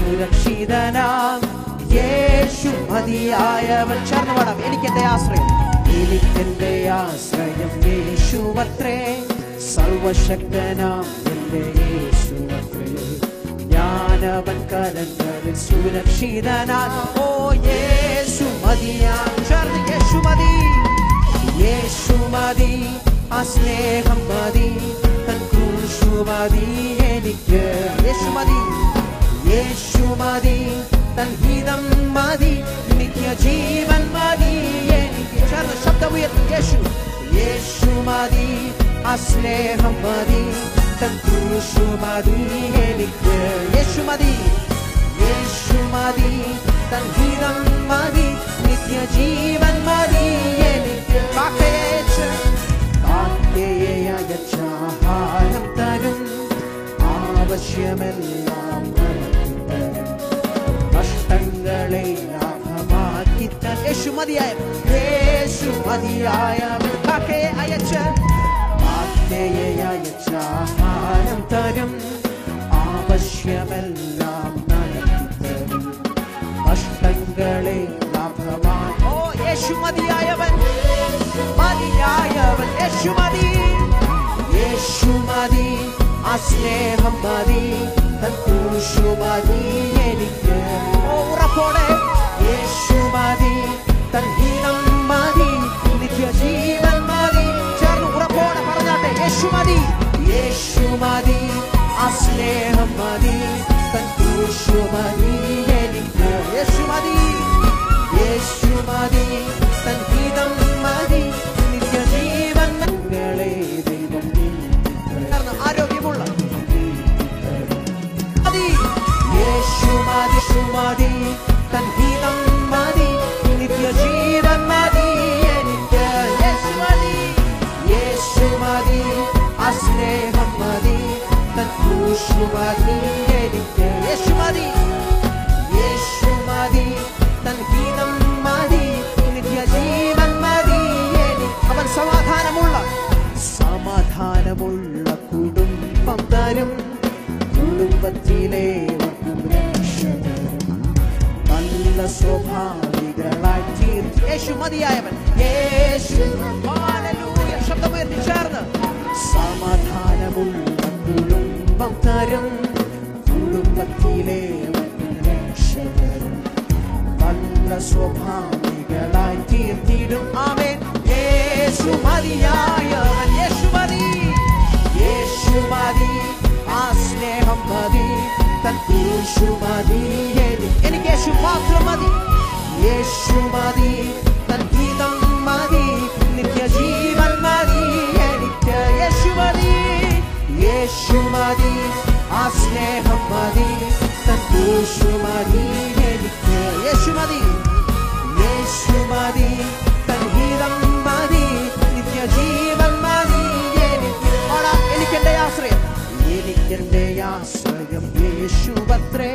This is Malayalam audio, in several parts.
സുരക്ഷിതനാം യേശു മതിയായവൻ ചേർന്ന് പാടാം എനിക്കെന്റെ ആശ്രയം എനിക്കെന്റെ ആശ്രയം യേശുവത്രേ സർവശക്തനാം എന്റെ യേശുവത്രേ ഞാനവൻ കരങ്ങളിൽ സുരക്ഷിതനാം ഓ യേശു മതിയാ ചേർന്ന് യേശു മതി യേശു മതി ആ സ്നേഹം മതി തൻ ക്രൂശു മതി എനിക്ക് യേശു മതി യേശു മതി തൻ ഹിതം മതി നിത്യജീവൻ മതി എനിക്ക് ചേർന്ന് ശബ്ദമുയർത്തി യേശു യേശു മതി ആ സ്നേഹം മതി തൻ ക്രൂശു മതി എനിക്ക് യേശു മതി യേശു മതി തൻ ഹിതം മതി നിത്യജീവൻ മതി എനിക്ക് കാക്കയച്ച് കാക്കയെ അയച്ചാഹാരം തരും ആവശ്യമെല്ലാം നൽകി തരും കഷ്ടങ്ങളെ ലാഭമാക്കി തരും യേശു മതിയായ യേശു മതിയായ കാക്കയെ അയച്ച് കാക്കയെ അയച്ചാഹാരം തരും ആവശ്യമെല്ലാം നൽകി തരും കഷ്ടങ്ങളെ ലാഭമായി ഓ യേശു മതിയായവൻ മതിയായവൻ യേശു മതി യേശു മതി ആ സ്നേഹം മതി തൻ ക്രൂശു മതി എനിക്ക് ഓ ഉറപ്പോടെ യേശു മതി തൻ ഹീനം മതി നിത്യജീവൻ മതി ചേർന്ന് ഉറപ്പോടെ പറഞ്ഞാട്ടെ യേശു മതി യേശു മതി ആ സ്നേഹം മതി തൻ ക്രൂശു മതി എനിക്ക് യേശു മതി യേശു മതി തൻ ഹിതം മതി നിത്യജീവൻ നിങ്ങളെ ദൈവം ചേർന്ന് ആരോഗ്യമുള്ള മതി യേശു മതി യേശു മതി തൻ ഹിതം മതി നിത്യജീവൻ മതി എനിക്ക് യേശു മതി യേശു മതി ആ സ്നേഹം മതി തൻ ക്രൂശു മതി എനിക്ക് യേശു മതി യേശു മതി തൻ ഹിതം മതി നിത്യജീവൻ മതി എനിക്ക് അവൻ സമാധാനമുള്ള സമാധാനമുള്ള കുടുംബം തരും കുടുംബത്തിലെ നല്ല സ്വഭാവികളായി തീർത്ത് യേശു മതിയായവൻ യേശു ഹല്ലേലൂയ. ശബ്ദമുയർത്തി ചേർന്ന് സമാധാനമുള്ള കുടുംബം തരും കുടുംബത്തിലെ രക്ഷകരും നല്ല സ്വഭാവികളായി തീർത്തിടും ആമേൻ യേശു മതിയായവൻ യേശു മതി യേശു മതി ആ സ്നേഹം മതി തൻ ക്രൂശു മതി എനി- എനിക്ക് യേശു മാത്രം മതി യേശു മതി തൻ ഗീതം മതി നിത്യജീവൻ മതി എനിക്ക് യേശു മതി യേശു മതി ആ സ്നേഹം മതി തൻ ക്രൂശു മതി എനിക്ക് യേശു മതി യേശു മതി തൻ ഗീതം മതി നിത്യജീവൻ മതി എനിക്ക് ഓടാ എനിക്കെന്റെ ആശ്രയം എനിക്കെന്റെ ആശ്രയം യേശുവത്രേ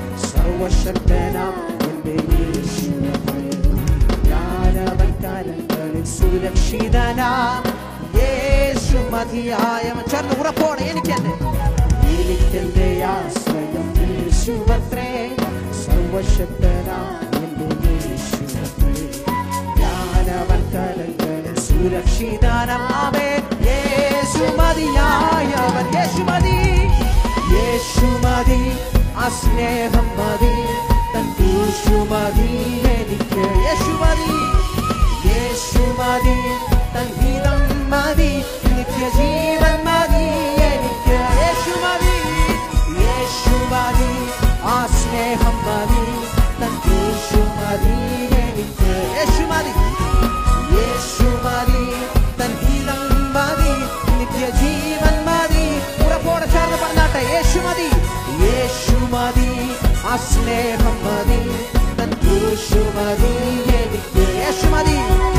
സർവശക്തനാം എന്റെ യേശുവത്രേ ഞാനവൻ കരങ്ങളിൽ സുരക്ഷിതനാം യേശു മതിയായവൻ ചേർന്ന് ഉറപ്പോടെ എനിക്കെന്റെ എനിക്കെന്റെ ആശ്രയം യേശുവത്രേ സർവശക്തനാം എന്റെ യേശുവത്രേ ഞാനവൻ കരങ്ങളിൽ സുരക്ഷിതനാമേ യേശു മതിയായവൻ യേശു മതി യേശു മതി ആ സ്നേഹം മതി തൻ ക്രൂശു മതി എനിക്ക് യേശു മതി യേശു മതി തൻ ഹിതം മതി നിത്യജീവൻ മതി എനിക്ക് യേശു മതി യേശു മതി ആ സ്നേഹം മതി തൻ ക്രൂശു മതി എനിക്ക് യേശു മതി യേശു മതി തൻ ഹിതം മതി നിത്യജീവൻ മതി ഉറപ്പോടെ ചേർന്ന് പറഞ്ഞാട്ടെ യേശു മതി യേശു മതി ആ സ്നേഹം മതി തൻ ക്രൂശു മതി എനിക്ക് യേശു മതി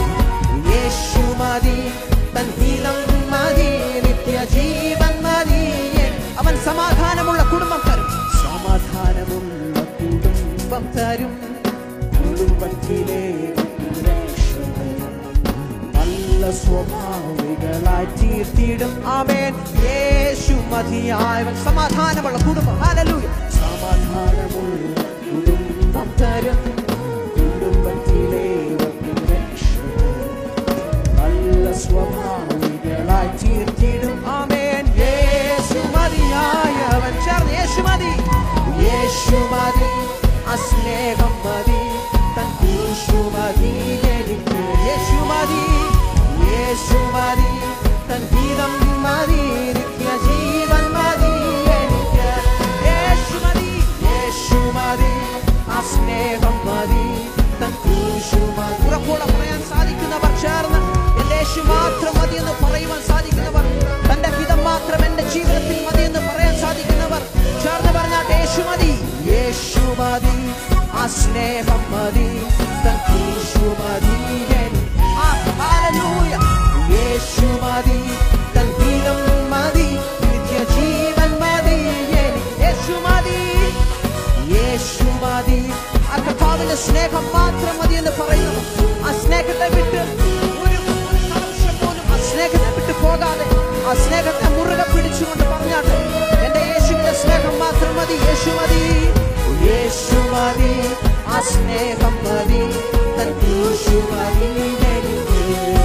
യേശു മതി തൻ ഹിതം മതി നിത്യജീവൻ മതി അവൻ സമാധാനമുള്ള കുടുംബം തരും സമാധാനമുള്ള കുടുംബം തരും കുടുംബത്തിലെ രക്ഷകരും നല്ല സ്വഭാവികളായി തീർത്തിടും ആമേൻ യേശു മതിയായവൻ സമാധാനമുള്ള കുടുംബം ഹല്ലേലൂയ സമാധാനമുള്ള കുടുംബം തരും കുടുംബത്തിലേവർക്കും രക്ഷ നല്ല സ്വഭാവികളായി തീർത്തിടും ആമേൻ യേശു മതിയായവൻ ചേർന്ന് യേശു മതി യേശു മതി ആ സ്നേഹം മതി തൻ ക്രൂശു മതി എനിക്ക് യേശു മതി യേശു മതി തൻ ഗീതം മതി നിത്യ ജീവൻ മതി എനിക്ക് യേശു മതി യേശു മതി ആ സ്നേഹം മതി തൻ ക്രൂശു മതി ഉറപ്പോടെ പറയാൻ സാധിക്കുന്നവർ ചേർന്ന് എന്റെ യേശു മാത്രം മതി എന്ന് പറയുവാൻ സാധിക്കുന്നവർ തന്റെ ഹിതം മാത്രം എന്റെ ജീവിതത്തിൽ മതി എന്ന് പറയാൻ സാധിക്കുന്നവർ ചേർന്ന് പറഞ്ഞാട്ടെ യേശു മതി യേശു മതി ആ സ്നേഹം മതി തൻ ക്രൂശു മതി എനിക്ക്. ആ, ഹല്ലേലൂയ. യേശു മതി തൻ ഹിതം മതി നിത്യ ജീവൻ മതി എനിക്ക്. യേശു മതി യേശു മതി ആ കർത്താവിന്റെ സ്നേഹം മാത്രം മതി എന്ന് പറയുന്നു ആ സ്നേഹത്തെ വിട്ട് ഒരു ഒരു നിമിഷം പോലും ആ സ്നേഹത്തെ വിട്ട് പോകാതെ ആ സ്നേഹത്തെ മുറുകെ പിടിച്ചുകൊണ്ട് പറഞ്ഞാട്ടെ എന്റെ യേശുവിന്റെ സ്നേഹം മാത്രം മതി യേശു മതി യേശു മതി ആ സ്നേഹം മതി തൻ ക്രൂശു മതി എനിക്ക്.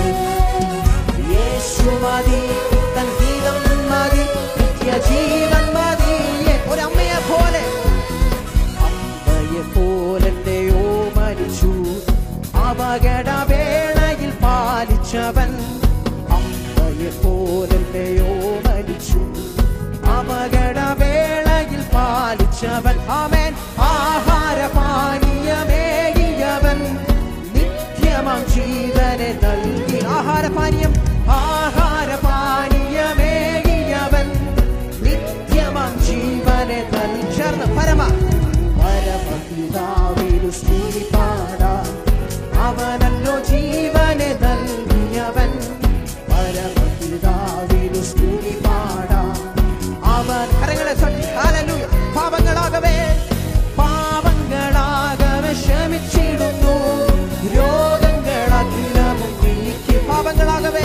യേശു മതി തൻ ഗീതം മതി നിത്യ ജീവൻ മതി ഒരമ്മയെ പോലെ അമ്മയെ പോലെയോ മരിച്ചു അപകടവേളയിൽ പാലിച്ചവൻ അമ്മയെ പോലെയോ മരിച്ചു അപകടവേളയിൽ പാലിച്ചവൻ അവൻ ആഹാരപാനീയമേകിയവൻ നിത്യമാം ജീവനെ നൽകി ആഹാരപാനീയം ആഹാരപാനീയമേകിയവൻ നിത്യമാം ജീവനെ നൽകി ചേർന്ന് പരമ പരമപിതാവിനു സ്തുതി പാടാം അവനല്ലോ ജീവനെ നൽകിയവൻ പരമപിതാവിനു സ്തുതി പാടാം അവൻ കരങ്ങളെ തട്ടി ഹല്ലേലൂയ പാപങ്ങളാകവേ പാപങ്ങളാകവേ ക്ഷമിച്ചിടുന്നു രോഗങ്ങളകിലമും നീക്കി പാപങ്ങളാകവേ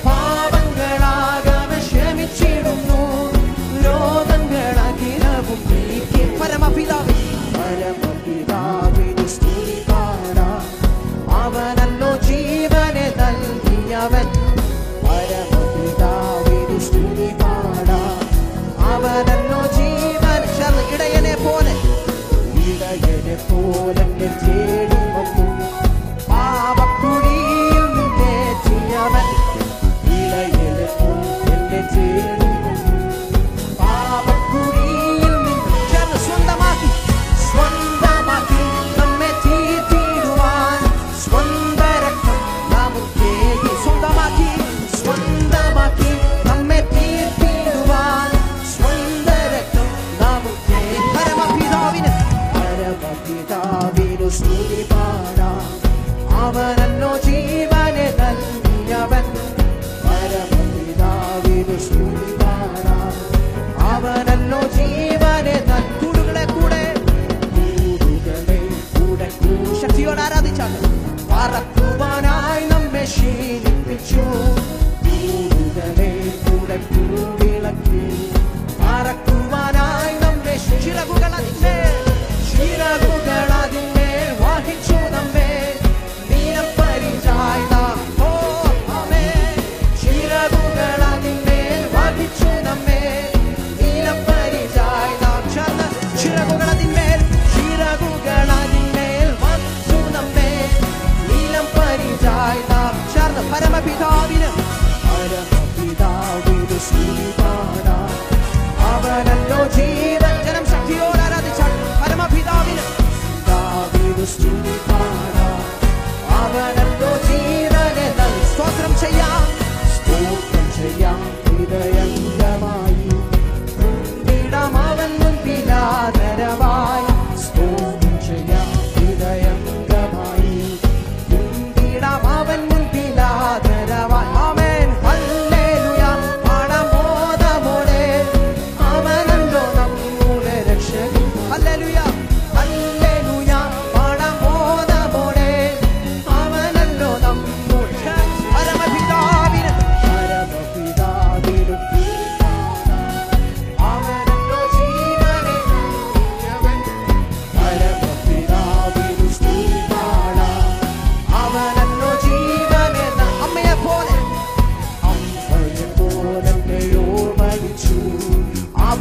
പാപങ്ങളാകവേ ക്ഷമിച്ചിടുന്നു രോഗങ്ങളകിലവും നീക്കി പരമപിതാവേ പരമപിതാവിന് സ്തുതി പാടാം അവനല്ലോ ജീവനെ നൽകിയവൻ പരമപിതാവിന് സ്തുതി പാടാം അവനല്ലോ ജീവൻ ചേർന്ന് ഇടയനെ പോലെ ഇടയനെ പോലെ എന്നെ തേടി വന്നു പാപക്കുഴിയിൽ നിന്നേറ്റിയവൻ ഇടയനെ പോലെ എന്നെ തേടി വന്നു പാപക്കുഴിയിൽ നിന്ന് ചേർന്ന് സ്വന്തമാക്കി സ്വന്തമാക്കി നമ്മെ തീർത്തിടുവാൻ സ്വന്ത രക്തം നമുക്കേകി സ്വന്തമാക്കി സ്വന്തമാക്കി നമ്മെ തീർത്തിടുവാൻ സ്വന്ത രക്തം നമുക്കേ പരമപിതാവിന് പരമപിതാവിനു സ്തുതി പാടാം അവനല്ലോ ജീവനെ നൽകിയവൻ പരമപിതാവിനു സ്തുതി പാടാം അവനല്ലോ ജീവനെ നൽ കൂടുകളെ കൂടെ കൂടുകളെ കൂടെ കൂ- ശക്തിയോടെ ആരാധിച്ചാൽ പറക്കുവാനായി നമ്മെ ശീലിപ്പിച്ചു കൂടുകളെ കൂടെ കൂടിളക്കി പറക്കുവാനായി നമ്മെ ചിറകുകൾ അതിന്മേൽ ചിറകുകൾ അതിന്മേൽ വഹിച്ചു നമ്മെ നീലപ്പരിചായി നാം ഓ ആമേ ചിറകുകൾ അതിന്മേൽ വഹിച്ചു നമ്മെ നീലപ്പരിചായി നാം ചേർന്ന് ചിറകുകൾ അതിന്മേൽ ചിറകുകൾ അതിന്മേൽ വച്ചു നമ്മെ നീലം പരിചായി നാം ചേർന്ന് പരമപിതാവിന് പരമപിതാവിന് സ്തുതി പാടാം അവനല്ലോ ജീവൻ ജനം ശക്തിയോട് ആരാധിച്ചാൽ പരമപിതാവിന് പിതാവിന് സ്തുതി പാടാം അവനല്ലോ ജീവനെ നൽ സ്തോത്രം ചെയ്യാം സ്തോത്രം ചെയ്യാം ഹൃദയംഗമായി ഇടം അവൻ മുൻപിലാദരവായി സ്തോത്രം ചെയ്യാം ഹൃദയംഗമായി ഇടം അവൻ മുൻപിലാദരവായി ആമേൻ ഹല്ലേലൂയ പാടാം മോദമോടെ അവനല്ലോ നമ്മെ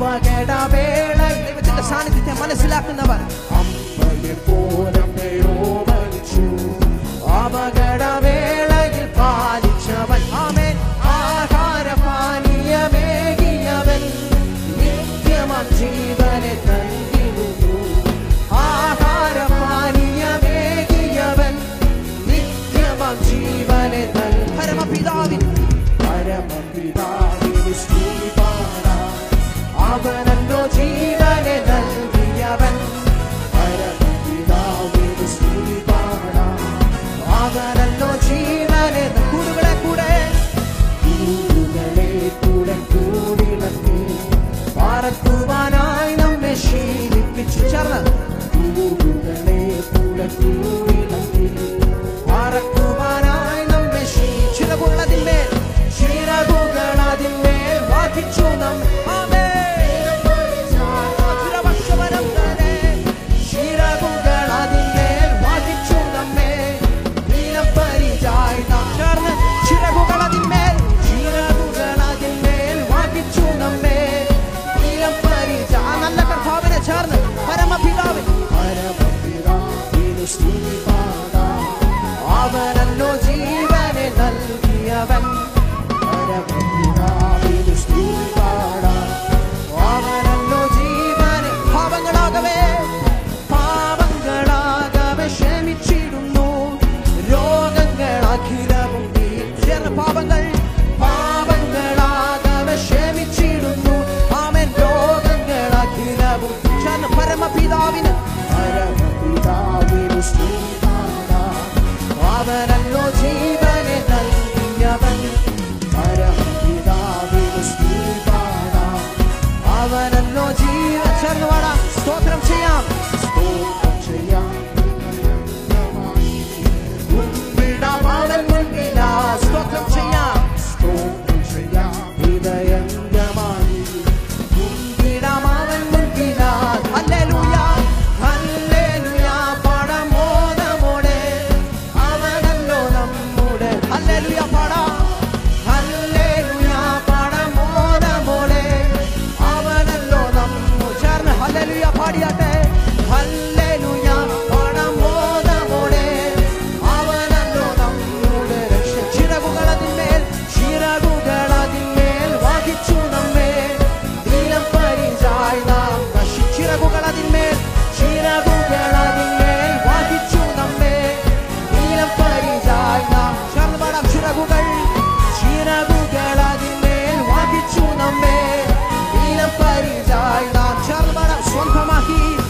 അപകടവേള ദൈവത്തിന്റെ സാന്നിധ്യത്തെ മനസ്സിലാക്കുന്നവർ അമ്മയെ പോലമ്മയോ മരിച്ചു അപകടവേളയിൽ പാലിച്ചവൻ ആമേൻ ആഹാരപാനീയമേകിയവൻ നിത്യമം ജീവനെ നൽകിടുന്നു ആഹാരപാനീയമേകിയവൻ നിത്യമം ജീവനെ നൽ പരമപിതാവിൻ പരമപിതാവിന് സ്തുതി പാടാം അവനല്ലോ ജീവനെ നൽകിയവൻ പരമപിതാവിന് സ്തുതി പാടാം അവനല്ലോ ജീവനെ നൽ- കൂടുകളെ കൂടെ കൂടുകളെ കൂടെ കൂടിളക്കി പാറക്കുവാനായി നമ്മെ ശീലിപ്പിച്ചു ചേർന്ന് കൂടുകളെ കൂടെ കൂടിളക്കി പാറക്കുവാനായി നമ്മെ ശീ- ചിറകുകളതിന്മേൽ ചിറകുകളതിന്മേൽ വാദിച്ചു നാം ചിരവക്ഷവരം തന്നെ ചിറകുകളതിന്മേൽ വാദിച്ചു നമ്മെ നീലപ്പരിചായി നാം ചേർന്ന് ചിറകുകളതിന്മേൽ ചിറകുകളതിന്മേൽ വാദിച്ചു നമ്മെ നീലപ്പരിച ആ നല്ല കർത്താവിനെ ചേർന്ന് പരമപിതാവിൻ പരമപിതാവിനു സ്തുതി പാടാം അവനല്ലോ ജീവനെ നൽകിയവൻ പരമപിതാവിനു സ്തുതി പാടാം അവനല്ലോ ജീവനെ പാപങ്ങളാകവേ പാപങ്ങളാകവെ ക്ഷമിച്ചിടുന്നു രോഗങ്ങൾ അഖിലവും നീ ചേർന്ന പാപങ്ങൾ പാപങ്ങളാകവെ ക്ഷമിച്ചിടുന്നു ആമൻ രോഗങ്ങൾ അഖിലവും ചേർന്ന് പരമപിതാവിന് പരമപിതാവിനു സ്തുതി പാടാം അവനല്ലോ ജീവനെ നൽകിയവൻ പരമപിതാവിനു സ്തുതി പാടാം അവനല്ലോ ജീവ ചേർന്ന് പാടാം സ്തോത്രം ചെയ്യാം സ്തോത്രം ചെയ്യാം ഉമ്പിടാം അവൻ മുൻപിലാ സ്തോത്രം ചെയ്യാം സ്തോത്രം ചെയ്യാം ഹൃദയംഗമായി ഉമ്പിടാം അവൻ മുൻപിലാ ഹല്ലേലൂയ ഹല്ലേലൂയ പടമോദമോടെ അവനല്ലോ നമ്മുടെ ഹല്ലേലൂയ പാടാം ഹല്ലേലൂയ പടമോദമോടെ അവനല്ലോ നമ്മു ചേർന്ന് ഹല്ലേലൂയ പാടിയാട്ടെ ഹല്ലേലൂയ പടമോദമോടെ അവനല്ലോ നമ്മുടെ രക്ഷ ചിറകുകളതിന്മേൽ ചിറകുകളതിന്മേൽ വഹിച്ചു നമ്മെ നീലം പരിചായി നാം നശി ചിറകുകളതിന്മേൽ ചിറകുകളതിന്മേൽ വഹിച്ചു നമ്മെ നീലം പരിചായി നാം ചേർന്ന് പാടാം ചിറകുകൾ ചിറകുകളതിന്മേൽ വഹിച്ചു നമ്മെ നീലം പരിചായി നാം ചേർന്ന് പാടാം സ്വന്തമാക്കി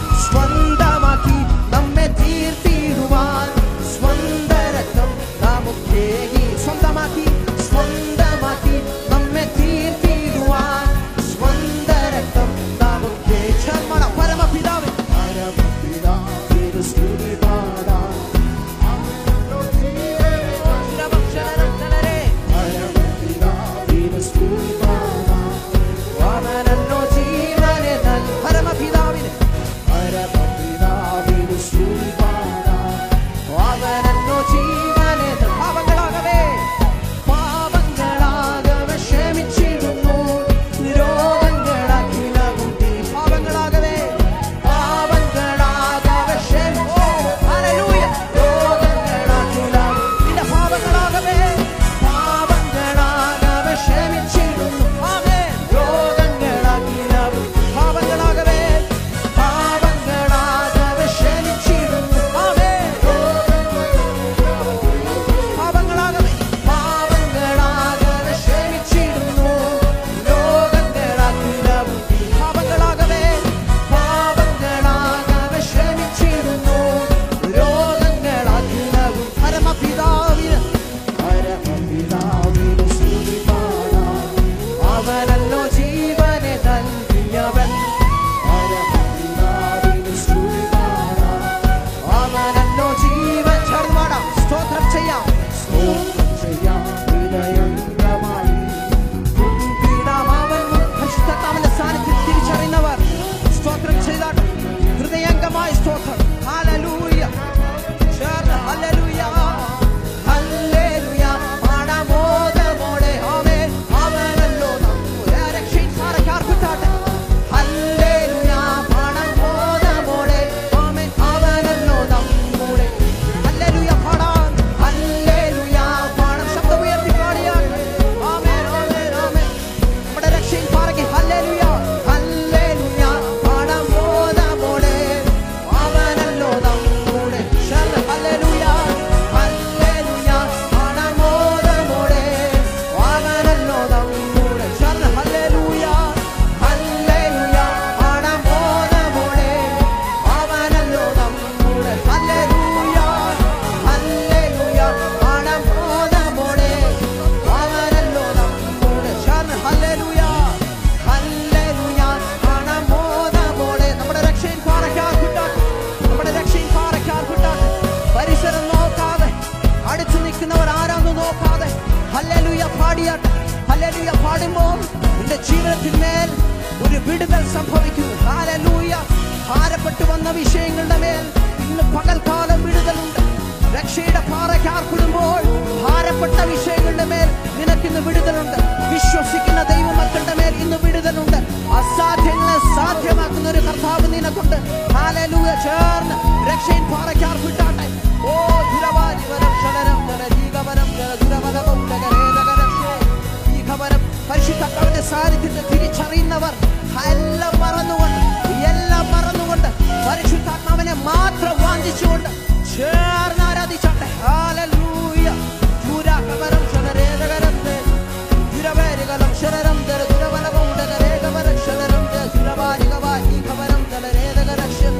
ഹല്ലേലൂയ പാടിയാട്ടെ ഹല്ലേലൂയ പാടുമ്പോൾ നിന്റെ ജീവിതത്തിന്മേൽ ഒരു വിടുതൽ സംഭവിക്കുന്നു ഹല്ലേലൂയ ഭാരപ്പെട്ടു വന്ന വിഷയങ്ങളുടെ മേൽ ഇന്ന് പകൽക്കാലം വിടുതലുണ്ട് രക്ഷയുടെ പാറയ്ക്കാർക്കുടുമ്പോൾ ഭാരപ്പെട്ട വിഷയങ്ങളുടെ മേൽ നിനക്കിന്ന് വിടുതലുണ്ട് വിശ്വസിക്കുന്ന ദൈവമക്കളുടെ മേൽ ഇന്ന് വിടുതലുണ്ട് അസാധ്യങ്ങളെ സാധ്യമാക്കുന്ന ഒരു കർത്താവ് നിനക്കുണ്ട് ഹാലലൂയ ചേർന്ന് രക്ഷയിൽ പാറയ്ക്കാർ വിട്ടാട്ടെ ഓ ദുരവാരി വരം ശലരം ജല ജീവവരം ജല ദുരവലവും ജഗരേതകരക്ഷേ ഈ ഖബരം പരിശുദ്ധക്കളുടെ സാന്നിധ്യത്തെ തിരിച്ചറിയുന്നവർ എല്ലാം മറന്നുകൊണ്ട് എല്ലാം മറന്നുകൊണ്ട് പരിശുദ്ധാത്മാവിനെ മാത്രം വാഞ്ചിച്ചുകൊണ്ട് ചേർന്ന് ആരാധിച്ചാട്ടെ ഹാലലൂയ ദുരകവരം ശലരേതകരം ദുരവേരുകലം ശരരം ദര ദുരവലവും ഡകരേകവരം ശലരം ദ ദുരവാരികവാരി ഖബരം ജലരേതകരക്ഷം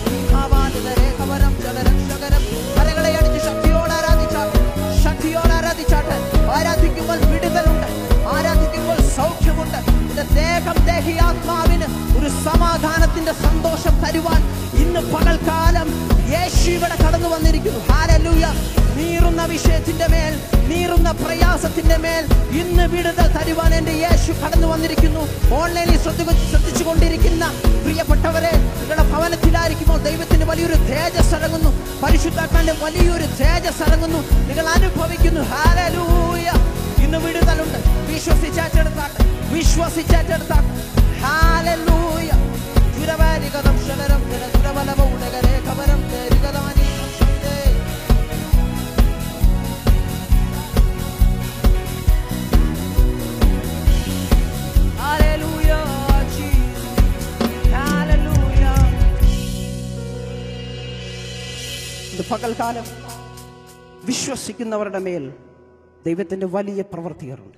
കരകളെ അടിച്ച് ശക്തിയോട് ആരാധിച്ചാട്ടെ ശക്തിയോട് ആരാധിച്ചാട്ടെ ആരാധിക്കുമ്പോൾ വിടുതലുണ്ട് ആരാധിക്കുമ്പോൾ സൗഖ്യമുണ്ട് നിന്റെ ദേഹം ദേഹിയാത്മാവിന് ഒരു സമാധാനത്തിന്റെ സന്തോഷം തരുവാൻ ഇന്ന് പകൽക്കാലം യേശു ഇവിടെ കടന്നു വന്നിരിക്കുന്നു ഹാലലൂയ നീറുന്ന വിഷയത്തിന്റെ മേൽ നീറുന്ന പ്രയാസത്തിന്റെ മേൽ ഇന്ന് വിടുതൽ തരുവാൻ എന്റെ യേശു കടന്നു വന്നിരിക്കുന്നു ഓൺലൈനിൽ ശ്രദ്ധ ശ്രദ്ധിച്ചു കൊണ്ടിരിക്കുന്ന പ്രിയപ്പെട്ടവരെ നിങ്ങളുടെ ഭവനത്തിലായിരിക്കുമ്പോൾ ദൈവത്തിന് വലിയൊരു തേജസ് ഇറങ്ങുന്നു പരിശുദ്ധാത്മാന്റെ വലിയൊരു തേജസ് ഇറങ്ങുന്നു നിങ്ങൾ അനുഭവിക്കുന്നു ഹാലലൂയ ഇന്ന് വിടുതലുണ്ട് വിശ്വസിച്ചേറ്റെടുത്താട്ടെ വിശ്വസിച്ചേറ്റെടുത്താട്ടെ ഹാലലൂയ ദുരവാരികതം ശലരം ജല ദുരവലവ ഉടകരേ ഖബരം ദേരികതാനി സംശയേ Hallelujah, Jesus. Hallelujah. ഇത് പകൽക്കാലം വിശ്വസിക്കുന്നവരുടെ മേൽ ദൈവത്തിന്റെ വലിയ പ്രവർത്തികളുണ്ട്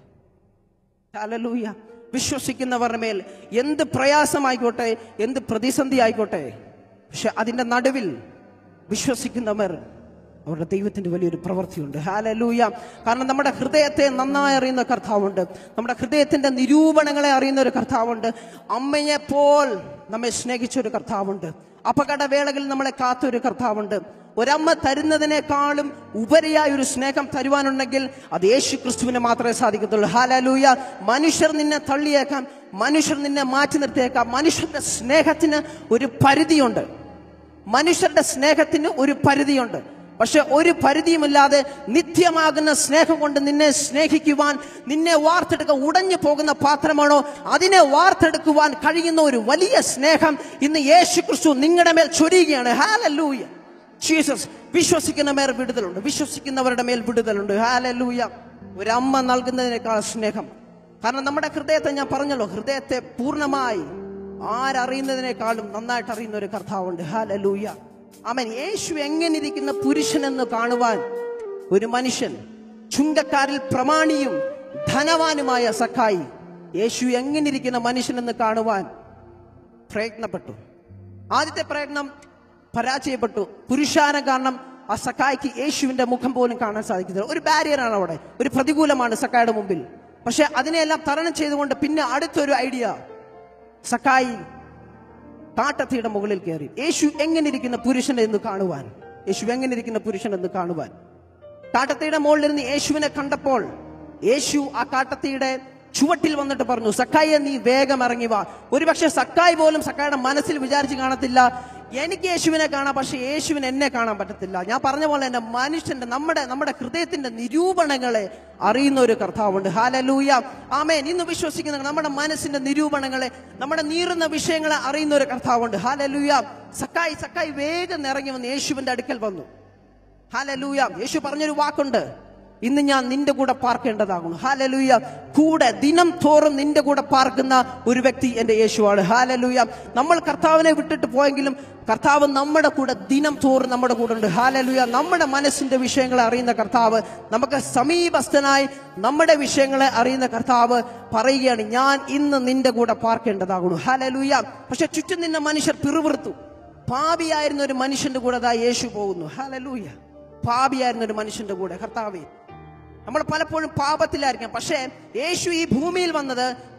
ഹല്ലേലൂയ വിശ്വസിക്കുന്നവരുടെ മേൽ എന്ത് പ്രയാസമായിക്കോട്ടെ എന്ത് പ്രതിസന്ധി ആയിക്കോട്ടെ പക്ഷെ അതിന്റെ നടുവിൽ വിശ്വസിക്കുന്നവർ അവരുടെ ദൈവത്തിന്റെ വലിയൊരു പ്രവൃത്തിയുണ്ട് ഹാലലൂയ കാരണം നമ്മുടെ ഹൃദയത്തെ നന്നായി അറിയുന്ന കർത്താവുണ്ട് നമ്മുടെ ഹൃദയത്തിന്റെ നിരൂപണങ്ങളെ അറിയുന്ന ഒരു കർത്താവുണ്ട് അമ്മയെ പോൽ നമ്മെ സ്നേഹിച്ച ഒരു കർത്താവുണ്ട് അപകടവേളകളിൽ നമ്മളെ കാത്ത ഒരു കർത്താവുണ്ട് ഒരമ്മ തരുന്നതിനേക്കാളും ഉപരിയായ ഒരു സ്നേഹം തരുവാനുണ്ടെങ്കിൽ അത് യേശു ക്രിസ്തുവിന് മാത്രമേ സാധിക്കത്തുള്ളൂ ഹാലലൂയ മനുഷ്യർ നിന്നെ തള്ളിയേക്കാം മനുഷ്യർ നിന്നെ മാറ്റി നിർത്തിയേക്കാം മനുഷ്യരുടെ സ്നേഹത്തിന് ഒരു പരിധിയുണ്ട് മനുഷ്യരുടെ സ്നേഹത്തിന് ഒരു പരിധിയുണ്ട് പക്ഷെ ഒരു പരിധിയുമില്ലാതെ നിത്യമാകുന്ന സ്നേഹം കൊണ്ട് നിന്നെ സ്നേഹിക്കുവാൻ നിന്നെ വാർത്തെടുക്കാൻ ഉടഞ്ഞു പോകുന്ന പാത്രമാണോ അതിനെ വാർത്തെടുക്കുവാൻ കഴിയുന്ന ഒരു വലിയ സ്നേഹം ഇന്ന് യേശു ക്രിസ്തു നിങ്ങളുടെ മേൽ ചൊരിയുകയാണ് ഹാലല്ലൂയ ജീസസ് വിശ്വസിക്കുന്ന മേൽ വിടുതലുണ്ട് വിശ്വസിക്കുന്നവരുടെ മേൽ വിടുതലുണ്ട് ഹാലല്ലൂയ ഒരു അമ്മ നൽകുന്നതിനേക്കാൾ സ്നേഹം കാരണം നമ്മുടെ ഹൃദയത്തെ ഞാൻ പറഞ്ഞല്ലോ ഹൃദയത്തെ പൂർണ്ണമായി ആരറിയുന്നതിനേക്കാളും നന്നായിട്ട് അറിയുന്ന ഒരു കർത്താവുണ്ട് ഹാലലൂയ അവൻ യേശു എങ്ങനെ ഇരിക്കുന്ന പുരുഷനെന്ന് കാണുവാൻ ഒരു മനുഷ്യൻ ചുങ്കക്കാരിൽ പ്രമാണിയും ധനവാനുമായ സഖായി യേശു എങ്ങനെ ഇരിക്കുന്ന മനുഷ്യനെന്ന് കാണുവാൻ പ്രയത്നപ്പെട്ടു ആദ്യത്തെ പ്രയത്നം പരാജയപ്പെട്ടു പുരുഷാരം കാരണം ആ സക്കായിക്ക് യേശുവിന്റെ മുഖം പോലും കാണാൻ സാധിക്കുന്നില്ല ഒരു ബാരിയറാണ് അവിടെ ഒരു പ്രതികൂലമാണ് സക്കായുടെ മുമ്പിൽ പക്ഷെ അതിനെല്ലാം തരണം ചെയ്തുകൊണ്ട് പിന്നെ അടുത്തൊരു ഐഡിയ സക്കായി കാട്ടത്തിയുടെ മുകളിൽ കയറി യേശു എങ്ങനെ ഇരിക്കുന്ന പുരുഷൻ എന്ന് കാണുവാൻ യേശു എങ്ങനെ ഇരിക്കുന്ന പുരുഷൻ എന്ന് കാണുവാൻ കാട്ടത്തിയുടെ മുകളിലിരുന്ന് യേശുവിനെ കണ്ടപ്പോൾ യേശു ആ കാട്ടത്തിയുടെ ചുവട്ടിൽ വന്നിട്ട് പറഞ്ഞു സക്കായെ നീ വേഗം ഇറങ്ങി വാ ഒരുപക്ഷെ സക്കായി പോലും സക്കായുടെ മനസ്സിൽ വിചാരിച്ച് കാണത്തില്ല എനിക്ക് യേശുവിനെ കാണാം പക്ഷെ യേശുവിന് എന്നെ കാണാൻ പറ്റത്തില്ല ഞാൻ പറഞ്ഞ പോലെ തന്നെ മനുഷ്യന്റെ നമ്മുടെ നമ്മുടെ ഹൃദയത്തിന്റെ നിരൂപണങ്ങളെ അറിയുന്ന ഒരു കർത്താവുണ്ട് ഹാലലൂയ ആമേൻ ഇന്ന് വിശ്വസിക്കുന്ന നമ്മുടെ മനസ്സിന്റെ നിരൂപണങ്ങളെ നമ്മുടെ നീറുന്ന വിഷയങ്ങളെ അറിയുന്ന ഒരു കർത്താവുണ്ട് ഹാലലൂയ സക്കായി സക്കായി വേഗം ഇറങ്ങി വന്ന് യേശുവിന്റെ അടുക്കൽ വന്നു ഹാലലൂയ യേശു പറഞ്ഞൊരു വാക്കുണ്ട് ഇന്ന് ഞാൻ നിന്റെ കൂടെ പാർക്കേണ്ടതാകുന്നു ഹാലലൂയ കൂടെ ദിനം തോറും നിന്റെ കൂടെ പാർക്കുന്ന ഒരു വ്യക്തി എന്റെ യേശുവാണ് ഹാലലൂയ നമ്മൾ കർത്താവിനെ വിട്ടിട്ട് പോയെങ്കിലും കർത്താവ് നമ്മുടെ കൂടെ ദിനം തോറും നമ്മുടെ കൂടെ ഉണ്ട് ഹാലലൂയ നമ്മുടെ മനസ്സിന്റെ വിഷയങ്ങളെ അറിയുന്ന കർത്താവ് നമുക്ക് സമീപസ്ഥനായി നമ്മുടെ വിഷയങ്ങളെ അറിയുന്ന കർത്താവ് പറയുകയാണ് ഞാൻ ഇന്ന് നിന്റെ കൂടെ പാർക്കേണ്ടതാകുന്നു ഹാലലൂയ പക്ഷെ ചുറ്റും നിന്ന മനുഷ്യർ പിറുവിറുത്തു പാപിയായിരുന്ന ഒരു മനുഷ്യന്റെ കൂടെ ദാ യേശു പോകുന്നു ഹാലലൂയ പാപിയായിരുന്ന ഒരു മനുഷ്യന്റെ കൂടെ കർത്താവേ നമ്മൾ പലപ്പോഴും പാപത്തിലായിരിക്കാം പക്ഷേ യേശു ഈ ഭൂമിയിൽ വന്നത്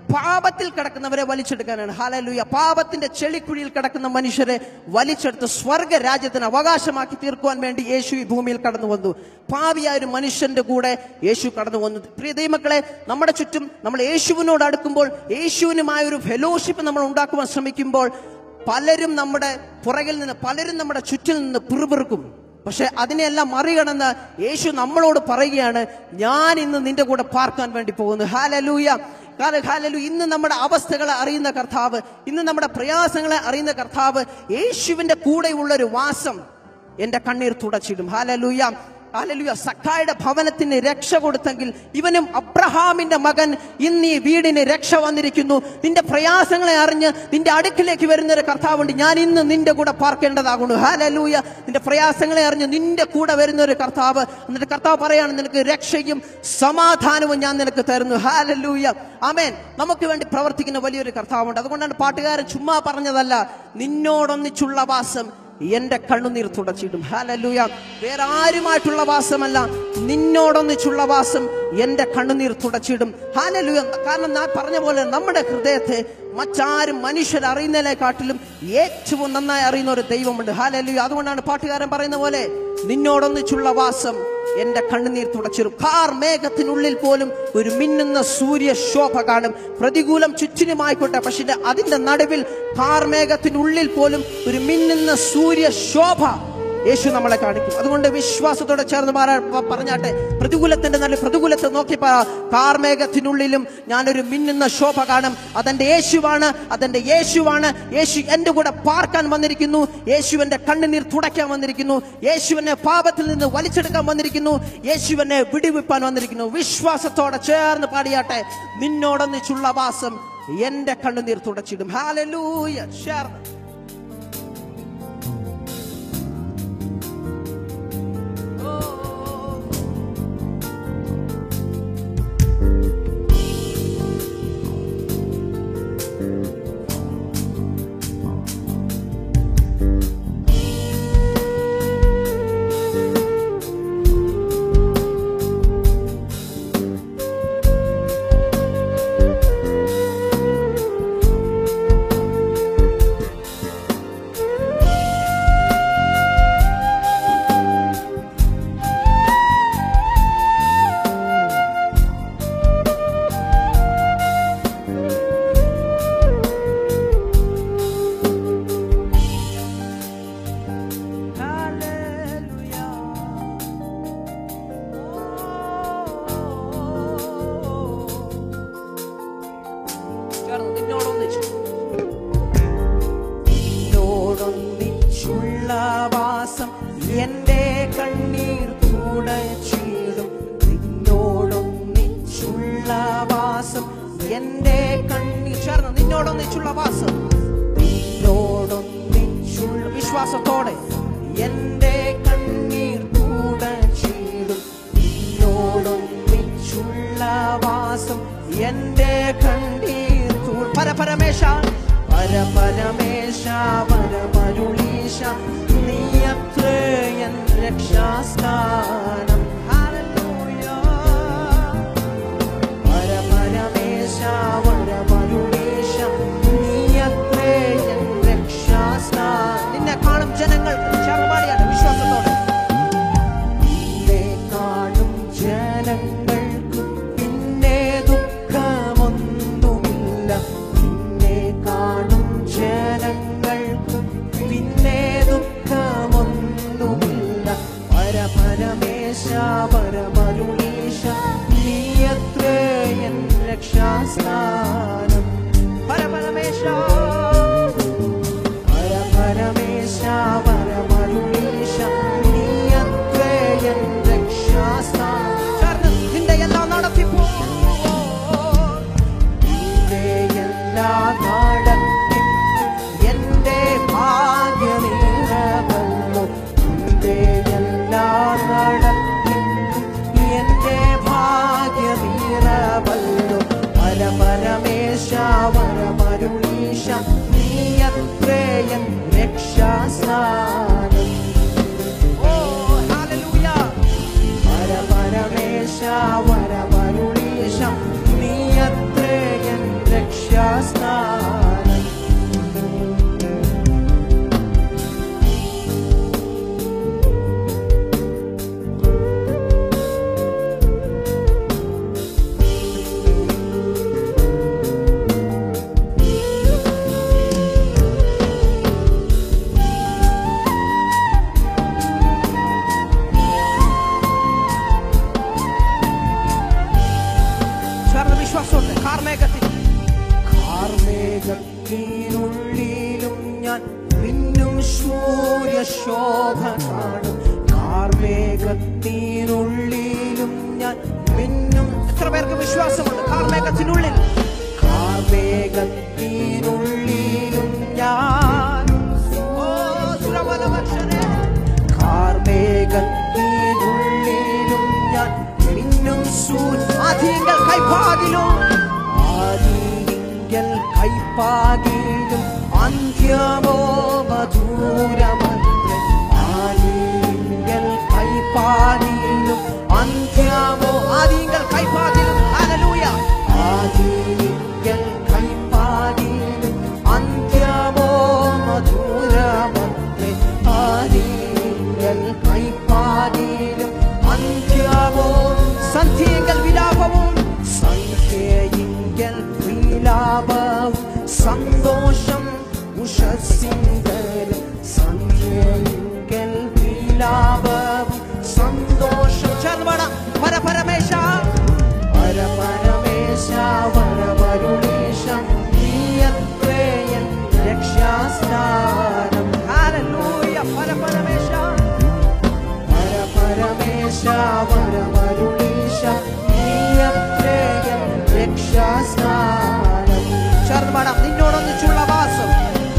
പാപത്തിൽ കിടക്കുന്നവരെ വലിച്ചെടുക്കാനാണ് ഹാലലൂയ പാപത്തിന്റെ ചെളിക്കുഴിയിൽ കിടക്കുന്ന മനുഷ്യരെ വലിച്ചെടുത്ത് സ്വർഗ രാജ്യത്തിന് അവകാശമാക്കി തീർക്കുവാൻ വേണ്ടി യേശു ഈ ഭൂമിയിൽ കടന്നു വന്നു പാവിയായ ഒരു മനുഷ്യന്റെ കൂടെ യേശു കടന്നു വന്നു പ്രിയ ദൈവമക്കളെ നമ്മുടെ ചുറ്റും നമ്മൾ യേശുവിനോട് അടുക്കുമ്പോൾ യേശുവിനുമായ ഒരു ഫെലോഷിപ്പ് നമ്മൾ ഉണ്ടാക്കുവാൻ ശ്രമിക്കുമ്പോൾ പലരും നമ്മുടെ പുറകിൽ നിന്ന് പലരും നമ്മുടെ ചുറ്റിൽ നിന്ന് പിറുപിറുക്കും പക്ഷെ അതിനെല്ലാം മറികടന്ന് യേശു നമ്മളോട് പറയുകയാണ് ഞാൻ ഇന്ന് നിന്റെ കൂടെ പാർക്കാൻ വേണ്ടി പോകുന്നു ഹാലലൂയ കാരണം ഹാലലു ഇന്ന് നമ്മുടെ അവസ്ഥകളെ അറിയുന്ന കർത്താവ് ഇന്ന് നമ്മുടെ പ്രയാസങ്ങളെ അറിയുന്ന കർത്താവ് യേശുവിന്റെ കൂടെയുള്ള ഒരു വാസം എന്റെ കണ്ണീർ തുടച്ചിടും ഹാലലൂയ ഹാലലൂയ സഖായുടെ ഭവനത്തിന് രക്ഷ കൊടുത്തെങ്കിൽ ഇവനും അബ്രഹാമിന്റെ മകൻ ഇന്ന് ഈ വീടിന് രക്ഷ വന്നിരിക്കുന്നു നിന്റെ പ്രയാസങ്ങളെ അറിഞ്ഞ് നിന്റെ അടുക്കിലേക്ക് വരുന്ന ഒരു കർത്താവുണ്ട് ഞാൻ ഇന്ന് നിന്റെ കൂടെ പാർക്കേണ്ടതാകുന്നു ഹാലലൂയ നിന്റെ പ്രയാസങ്ങളെ അറിഞ്ഞ് നിന്റെ കൂടെ വരുന്ന ഒരു കർത്താവ് എന്നിട്ട് കർത്താവ് പറയാണ് നിനക്ക് രക്ഷയും സമാധാനവും ഞാൻ നിനക്ക് തരുന്നു ഹാലലൂയ ആമേൻ നമുക്ക് വേണ്ടി പ്രവർത്തിക്കുന്ന വലിയൊരു കർത്താവുണ്ട് അതുകൊണ്ടാണ് പാട്ടുകാരൻ ചുമ്മാ പറഞ്ഞതല്ല നിന്നോടൊന്നിച്ചുള്ള വാസം എന്റെ കണ്ണുനീർ തുടച്ചിടും ഹാലലൂയ വേറെ ആരുമായിട്ടുള്ള വാസമല്ല നിന്നോടൊന്നിച്ചുള്ള വാസം എന്റെ കണ്ണുനീർ തുടച്ചിടും ഹാലലൂയ കാരണം ഞാൻ പറഞ്ഞ പോലെ നമ്മുടെ ഹൃദയത്തെ മറ്റാരും മനുഷ്യർ അറിയുന്നതിനെക്കാട്ടിലും ഏറ്റവും നന്നായി അറിയുന്ന ഒരു ദൈവമുണ്ട് ഹാലലൂയ അതുകൊണ്ടാണ് പാട്ടുകാരൻ പറയുന്ന പോലെ നിന്നോടൊന്നിച്ചുള്ള വാസം എന്റെ കണ്ണുനീർ തുടച്ചിരും കാർ മേഘത്തിനുള്ളിൽ പോലും ഒരു മിന്നുന്ന സൂര്യ ശോഭ കാണും പ്രതികൂലം ചുറ്റിനുമായിക്കോട്ടെ പക്ഷെ അതിന്റെ നടുവിൽ കാർ മേഘത്തിനുള്ളിൽ പോലും ഒരു മിന്നുന്ന സൂര്യ ശോഭ യേശു നമ്മളെ കാണിക്കും അതുകൊണ്ട് വിശ്വാസത്തോടെ ചേർന്ന് മാറാ പ- പറഞ്ഞാട്ടെ പ്രതികൂലത്തിന്റെ നല്ല പ്രതികൂലത്തെ നോക്കി പറ കാർമേഘത്തിനുള്ളിലും ഞാനൊരു മിന്നുന്ന ശോഭ കാണും അതെന്റെ യേശുവാണ് അതെന്റെ യേശുവാണ് യേശു എന്റെ കൂടെ പാർക്കാൻ വന്നിരിക്കുന്നു യേശു എന്റെ കണ്ണുനീർ തുടയ്ക്കാൻ വന്നിരിക്കുന്നു യേശുവിനെ പാപത്തിൽ നിന്ന് വലിച്ചെടുക്കാൻ വന്നിരിക്കുന്നു യേശുവിനെ വിടിവിപ്പാൻ വന്നിരിക്കുന്നു വിശ്വാസത്തോടെ ചേർന്ന് പാടിയാട്ടെ നിന്നോടൊന്നിച്ചുള്ള വാസം എന്റെ കണ്ണുനീർ തുടച്ചിടും ഹാലലൂയ ചേർന്ന് ചേർന്ന് നിന്നോടൊന്നിച്ചു നിന്നോടൊന്നിച്ചുള്ള വാസം എന്റെ കണ്ണീർ തുടച്ചിടും നിന്നോടൊന്നിച്ചുള്ള വാസം എന്റെ കണ്ണീർ ചേർന്ന് നിന്നോടൊന്നിച്ചുള്ള വാസം നിന്നോടൊന്നിച്ചുള്ള വിശ്വാസത്തോടെ എന്റെ കണ്ണീർ തുടച്ചിടും നിന്നോടൊന്നിച്ചുള്ള വാസം എന്റെ കണ്ണീർ തൂ- പരപരമേശ പരപരമേശ പരമരുളീശ നീയത്ര എൻ രക്ഷാസ്ഥാനം Hallelujah. പരപരമേശ പരമരുളീശ നീയത്രേ എൻ രക്ഷാസ്ഥാനം നിന്നെ കാണും ജനങ്ങൾ ചെറുപാടിയാണ് വിശ്വാസത്തോടെ നിന്നെ കാണും ജനങ്ങൾക്ക് പിന്നെ ദുഃഖമൊന്നുമില്ല നിന്നെ കാണും ജനങ്ങൾക്ക് പിന്നെ ദുഃഖമൊന്നുമില്ല പരപരമേശ പരമരുണീശ നീ എത്ര എൻ രക്ഷാസ്ഥാനം ഞാൻ മിന്നും സൂര്യശോഭ കാണും കാർമേഘത്തിനുള്ളിലും ഞാൻ മിന്നും എത്ര പേർക്ക് വിശ്വാസമുണ്ട് കാർമേഘത്തിനുള്ളിൽ കാർമേഘത്തിനുള്ളിലും ഞാൻ ഓ സുരവനമക്ഷരേ കാർമേഘത്തിനുള്ളിലും ഞാൻ മിന്നും സൂര്യ ആദിയങ്കൽ കൈപ്പാകിലും ആദിയങ്കൽ കൈപ്പാകിലും അന്ത്യമോ മധുരമത്രേ ആദിയങ്കൽ കൈപ്പാകിലും അന്ത്യമോ ആദിയങ്കൽ കൈപ്പാകിലും ഹല്ലേലൂയ ആദിയങ്കൽ കൈപ്പാകിലും അന്ത്യമോ മധുരമത്രേ ആദിയങ്കൽ കൈപ്പാകിലും അന്ത്യമോ സന്ധ്യങ്കൽ വിലാപവും സന്ധ്യയിങ്കൽ വിലാപവും സന്തോഷം ഉഷസിങ്കലും സന്ധ്യയിങ്കൽ വിലാപവും സന്തോഷം ചേർന്ന് പാടാം പരപരമേശ പരപരമേശ വരവരുളീശ നീയത്രേയൻ രക്ഷാസ്ഥാനം ഹല്ലേലൂയ പരപരമേശ പരപരമേശ വരവരുളീശ നീയത്രേയൻ രക്ഷാസ്ഥാനം ചേർന്ന് പാടാം നിന്നോടൊന്നിച്ചുള്ള വാസം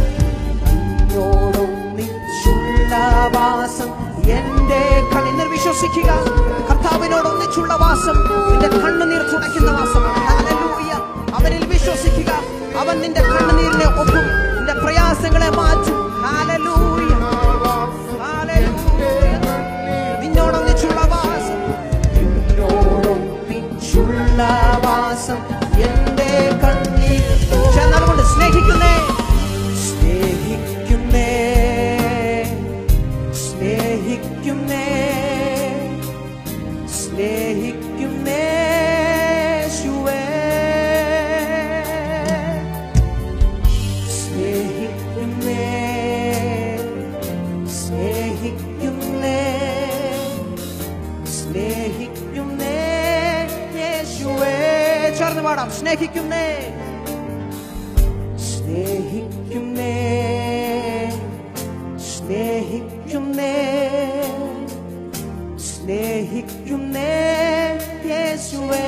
നിന്നോടൊന്നിച്ചുള്ള വാസം എന്റെ കണ്ണിൽ വിശ്വസിക്കുക കർത്താവിനോടൊന്നിച്ചുള്ള വാസം നിന്റെ കണ്ണുനീർ തുടയ്ക്കുന്ന വാസമാണ് ഹല്ലേലൂയ. അവനിൽ വിശ്വസിക്കുക അവൻ നിന്റെ കണ്ണുനീരിനെ ഒപ്പും നിന്റെ പ്രയാസങ്ങളെ മാറ്റും ഹല്ലേലൂയ. ഹല്ലേലൂയ. നിന്നോടൊന്നിച്ചുള്ള വാസം നിന്നോടൊന്നിച്ചുള്ള വാസം എന്റെ കണ്ണീർ ചേർന്നതുകൊണ്ട് സ്നേഹിക്കുന്നേ സ്നേഹിക്കുന്നേ സ്നേഹിക്കുന്നേ സ്നേഹിക്കുന്നേ യേശുവേ. സ്നേഹിക്കുന്നേ സ്നേഹിക്കുന്നേ സ്നേഹിക്കുന്നേ യേശുവേ ചേർന്ന് പാടാം സ്നേഹിക്കുന്നേ സ്നേഹിക്കുന്നേ സ്നേഹിക്കുന്നേ സ്നേഹിക്കുന്നേ യേശുവേ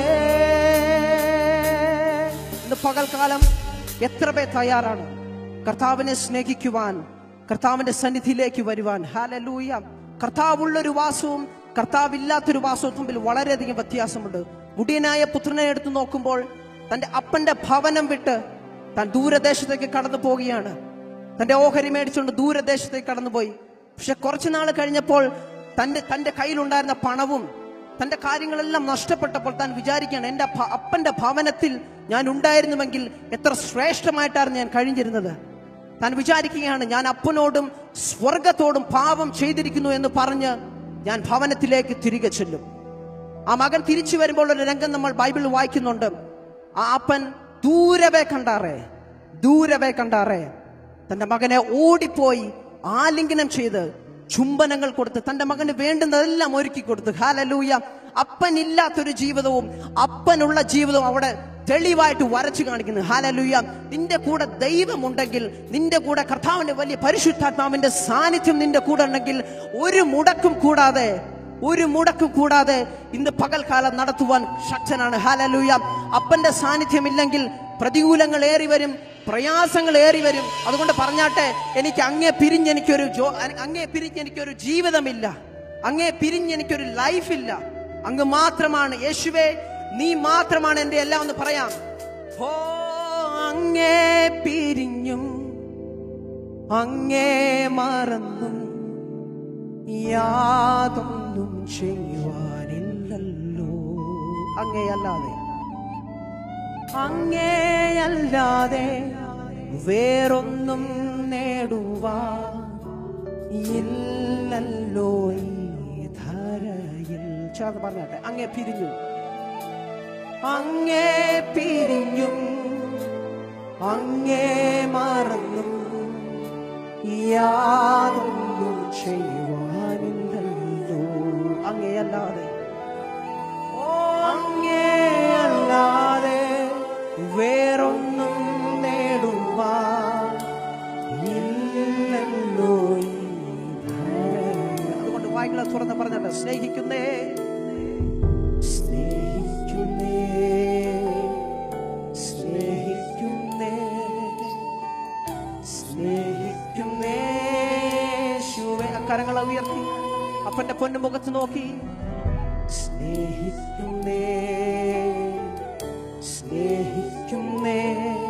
ഇന്ന് പകൽക്കാലം എത്ര പേർ തയ്യാറാണ് കർത്താവിനെ സ്നേഹിക്കുവാൻ കർത്താവിന്റെ സന്നിധിയിലേക്ക് വരുവാൻ ഹാലലൂയ കർത്താവുള്ളൊരു വാസവും കർത്താവില്ലാത്തൊരു വാസവും തമ്മിൽ വളരെയധികം വ്യത്യാസമുണ്ട് മുടിയനായ പുത്രനെ എടുത്തു നോക്കുമ്പോൾ തന്റെ അപ്പന്റെ ഭവനം വിട്ട് താൻ ദൂരദേശത്തേക്ക് കടന്നു പോവുകയാണ് തന്റെ ഓഹരി മേടിച്ചുകൊണ്ട് ദൂരദേശത്തേക്ക് കടന്നുപോയി പക്ഷെ കുറച്ചു നാൾ കഴിഞ്ഞപ്പോൾ തന്റെ തന്റെ കയ്യിലുണ്ടായിരുന്ന പണവും തന്റെ കാര്യങ്ങളെല്ലാം നഷ്ടപ്പെട്ടപ്പോൾ താൻ വിചാരിക്കുകയാണ് എന്റെ ഭ- അപ്പന്റെ ഭവനത്തിൽ ഞാൻ ഉണ്ടായിരുന്നുവെങ്കിൽ എത്ര ശ്രേഷ്ഠമായിട്ടാണ് ഞാൻ കഴിഞ്ഞിരുന്നത് താൻ വിചാരിക്കുകയാണ് ഞാൻ അപ്പനോടും സ്വർഗത്തോടും പാപം ചെയ്തിരിക്കുന്നു എന്ന് പറഞ്ഞ് ഞാൻ ഭവനത്തിലേക്ക് തിരികെ ചെല്ലും ആ മകൻ തിരിച്ചു വരുമ്പോൾ ഒരു രംഗം നമ്മൾ ബൈബിളിൽ വായിക്കുന്നുണ്ട് ആ അപ്പൻ ദൂരവേ കണ്ടാറേ ദൂരവേ കണ്ടാറേ തന്റെ മകനെ ഓടിപ്പോയി ആലിംഗനം ചെയ്ത് ചുംബനങ്ങൾ കൊടുത്ത് തന്റെ മകന് വേണ്ടുന്നതെല്ലാം ഒരുക്കി കൊടുത്തു ഹാലലൂയ അപ്പനില്ലാത്തൊരു ജീവിതവും അപ്പനുള്ള ജീവിതവും അവിടെ തെളിവായിട്ട് വരച്ചു കാണിക്കുന്നു ഹാലലൂയ നിന്റെ കൂടെ ദൈവമുണ്ടെങ്കിൽ നിന്റെ കൂടെ കർത്താവിന്റെ വലിയ പരിശുദ്ധാത്മാവിന്റെ സാന്നിധ്യം നിന്റെ കൂടെ ഉണ്ടെങ്കിൽ ഒരു മുടക്കും കൂടാതെ ഒരു മുടക്കും കൂടാതെ ഇന്ന് പകൽക്കാലം നടത്തുവാൻ ശക്തനാണ് ഹാലലൂയ അപ്പന്റെ സാന്നിധ്യം ഇല്ലെങ്കിൽ പ്രതികൂലങ്ങൾ ഏറി വരും പ്രയാസങ്ങൾ ഏറി വരും അതുകൊണ്ട് പറഞ്ഞാട്ടെ എനിക്ക് അങ്ങേ പിരിഞ്ഞ് എനിക്കൊരു ജോ അങ്ങേ പിരിഞ്ഞ് എനിക്കൊരു ജീവിതമില്ല അങ്ങേ പിരിഞ്ഞ് എനിക്കൊരു ലൈഫില്ല അങ്ങ് മാത്രമാണ് യേശുവേ നീ മാത്രമാണ് എന്റെ എല്ലാം എന്ന് പറയാം ഓ അങ്ങേ പിരിഞ്ഞും അങ്ങേ മറന്നും യാതൊന്നും ചെയ്യുവാനില്ലല്ലോ അങ്ങേയല്ലാതെ അങ്ങേയല്ലാതെ വേറൊന്നും നേടുവാൻ ഇല്ലല്ലോ ഈ ധരയിൽ ചേർന്ന് പറഞ്ഞാട്ടെ അങ്ങേ പിരിഞ്ഞു അങ്ങേ പിരിഞ്ഞും അങ്ങേ മറന്നും യാതൊന്നും ചെയ്യുവാനില്ലല്ലോ അങ്ങേയല്ലാതെ ഓ അങ്ങേയല്ലാതെ വേറൊന്നും നേടുവാൻ ഇല്ല തുറന്ന് പറഞ്ഞിട്ട് സ്നേഹിക്കുന്നേ സ്നേഹിക്കുന്നേ സ്നേഹിക്കുന്നേ സ്നേഹിക്കുന്നേ യേശുവേ കരങ്ങളെ ഉയർത്തി അപ്പന്റെ പൊന്നു മുഖത്ത് നോക്കി സ്നേഹിക്കുന്നേ സ്നേഹിക്കുന്നേ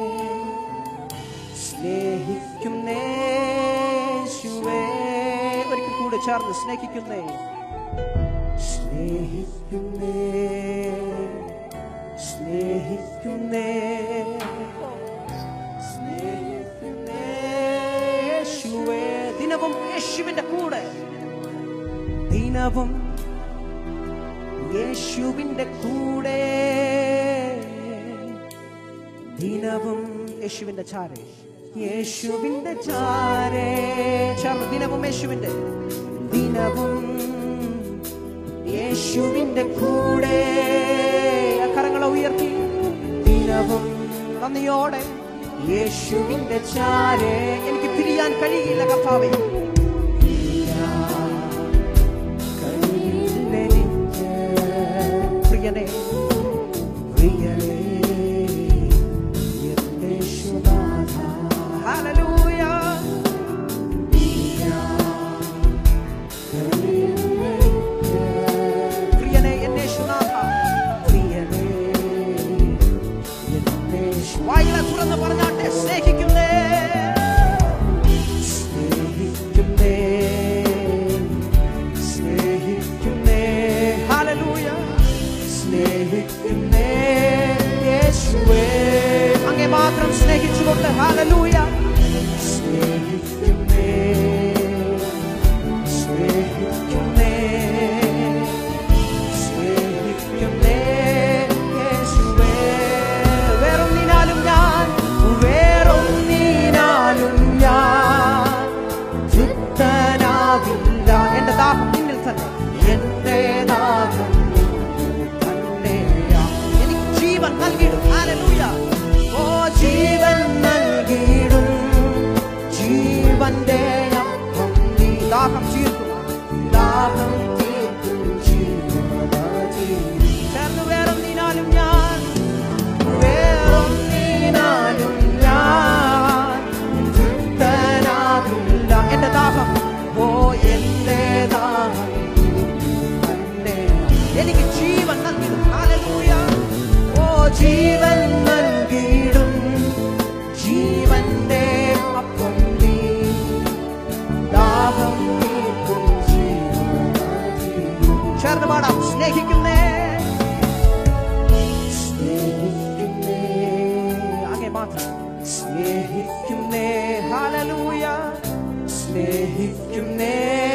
സ്നേഹിക്കുന്നേ യേശുവേ ഒരിക്കൽ കൂടെ ചേർന്ന് സ്നേഹിക്കുന്നേ സ്നേഹിക്കുന്നേ സ്നേഹിക്കുന്നേ സ്നേഹിക്കുന്നേ യേശുവേ ദിനവും യേശുവിന്റെ കൂടെ ദിനവും യേശുവിന്റെ കൂടെ ദിനവും യേശുവിന്റെ ചാരെ യേശുവിന്റെ ചാരെ ചേർന്ന് ദിനവും യേശുവിന്റെ ദിനവും യേശുവിന്റെ കൂടെ ആ കരങ്ങളെ ഉയർത്തി ദിനവും നന്ദിയോടെ യേശുവിന്റെ ചാരെ എനിക്ക് പിരിയാൻ കഴിയില്ല കർത്താവേ കഴിയില്ലെനിക്ക് പ്രിയനേ പ്രിയനേ എന്റെ യേശുനാഥ. ഹല്ലേലൂയ. പ്രിയനേ എന്റെ യേശുനാഥ. പ്രിയനേ എന്റെ യേശു- വായിലെ തുറന്ന് പറഞ്ഞാട്ടെ സ്നേഹിക്കുന്നേ സ്നേഹിക്കുന്നേ സ്നേഹിക്കുന്നേ ഹല്ലേലൂയ സ്നേഹിക്കുന്നേ യേശുവേ അങ്ങേ മാത്രം സ്നേഹിച്ചുകൊണ്ട് ഹല്ലേലൂയ സ്നേഹിക്കുന്നേ സ്നേഹിക്കുന്നേ സ്നേഹിക്കുന്നേ യേശുവേ വേറൊന്നിനാലും ഞാൻ വേറൊന്നിനാലും ഞാൻ തൃപ്തനാവില്ല എന്റെ ദാഹം നിന്നിൽ തന്നെ എന്റെ ദാഹം നിന്നിൽ തന്നെയാ. എനിക്ക് ജീവൻ നൽകിയിടും ഹല്ലേലൂയ. ഓ ജീവൻ നൽകിയിടും ജീവന്റെ അപ്പം നീ ദാഹം തീർക്കും ദാഹം തീർക്കും ജീവനദി. ചേർന്ന് വേറൊന്നിനാലും ഞാൻ വേറൊന്നിനാലും ഞാൻ തൃപ്തനാകില്ല എന്റെ ദാഹം ഓ എന്റെ ദാഹം തന്നെ എനിക്ക് ജീവൻ നൽകിടും ഹല്ലേലൂയ ഓ ജീവൻ നൽകിടും ജീവന്റെ അപ്പം നീ ദാഹം തീർക്കും ജീവനദി. ചേർന്ന് പാടാം സ്നേഹിക്കുന്നേ സ്നേഹിക്കുന്നേ അങ്ങേ മാത്രം സ്നേഹിക്കുന്നേ ഹല്ലേലൂയ സ്നേഹിക്കുന്നേ